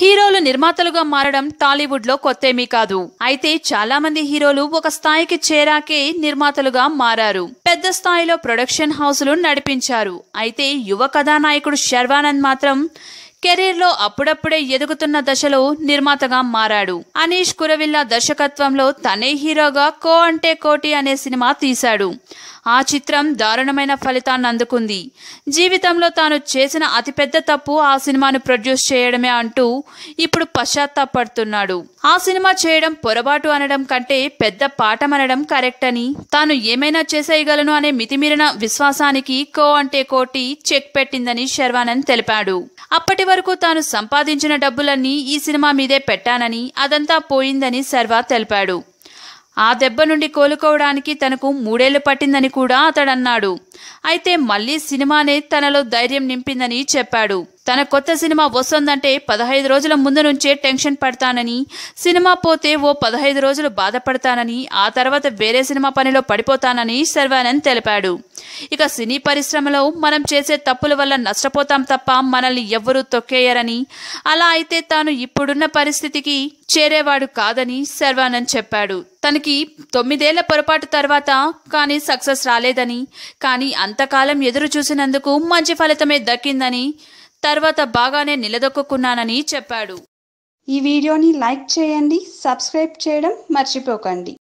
హీరోలు నిర్మాతలుగా మారడం టాలీవుడ్ లో కొత్తేమీ కాదు అయితే చాలా మంది హీరోలు ఒక స్థాయికి చేరాకే నిర్మాతలుగా మారారు పెద్ద స్థాయిలో ప్రొడక్షన్ హౌసులు నడిపించారు అయితే యువ కథానాయకుడు శర్వానంద్ మాత్రం కెరీర్ లో అప్పుడప్పుడే ఎదుగుతున్న దశలో నిర్మాతగా మారాడు అనీష్ కురవిల్లా దర్శకత్వంలో తనే హీరోగా కో అంటే కోటి అనే సినిమా తీశాడు ఆ చిత్రం దారుణమైన ఫలితాన్ని అందుకుంది జీవితంలో తాను చేసిన అతిపెద్ద తప్పు ఆ సినిమాను ప్రొడ్యూస్ చేయడమే అంటూ ఇప్పుడు పశ్చాత్తాపడుతున్నాడు ఆ సినిమా చేయడం పొరపాటు అనడం కంటే పెద్ద పాఠం అనడం కరెక్ట్ అని తాను ఏమైనా చేసేయగలను అనే మితిమీరిన విశ్వాసానికి కో అంటే కోటి చెక్ పెట్టిందని శర్వానంద్ తెలిపాడు అప్పటి వరకు తాను సంపాదించిన డబ్బులన్నీ ఈ సినిమా మీదే పెట్టానని అదంతా పోయిందని శర్వా తెలిపాడు ఆ దెబ్బ నుండి కోలుకోవడానికి తనకు మూడేళ్లు పట్టిందని కూడా అతడన్నాడు అయితే మళ్ళీ సినిమానే తనలో ధైర్యం నింపిందని చెప్పాడు తన కొత్త సినిమా వస్తుందంటే పదహైదు రోజుల ముందు నుంచే టెన్షన్ పడతానని సినిమా పోతే ఓ పదహైదు రోజులు బాధపడతానని ఆ తర్వాత వేరే సినిమా పనిలో పడిపోతానని శర్వానంద్ తెలిపాడు ఇక సినీ పరిశ్రమలో మనం చేసే తప్పుల వల్ల నష్టపోతాం తప్ప మనల్ని ఎవ్వరూ తొక్కేయరని అలా అయితే తాను ఇప్పుడున్న పరిస్థితికి చేరేవాడు కాదని శర్వానంద్ చెప్పాడు తనకి తొమ్మిదేళ్ల పొరపాటు తర్వాత కానీ సక్సెస్ రాలేదని కానీ అంతకాలం ఎదురు చూసినందుకు మంచి ఫలితమే దక్కిందని తర్వాత బాగానే నిలదొక్కున్నానని చెప్పాడు ఈ వీడియోని లైక్ చేయండి సబ్స్క్రైబ్ చేయడం మర్చిపోకండి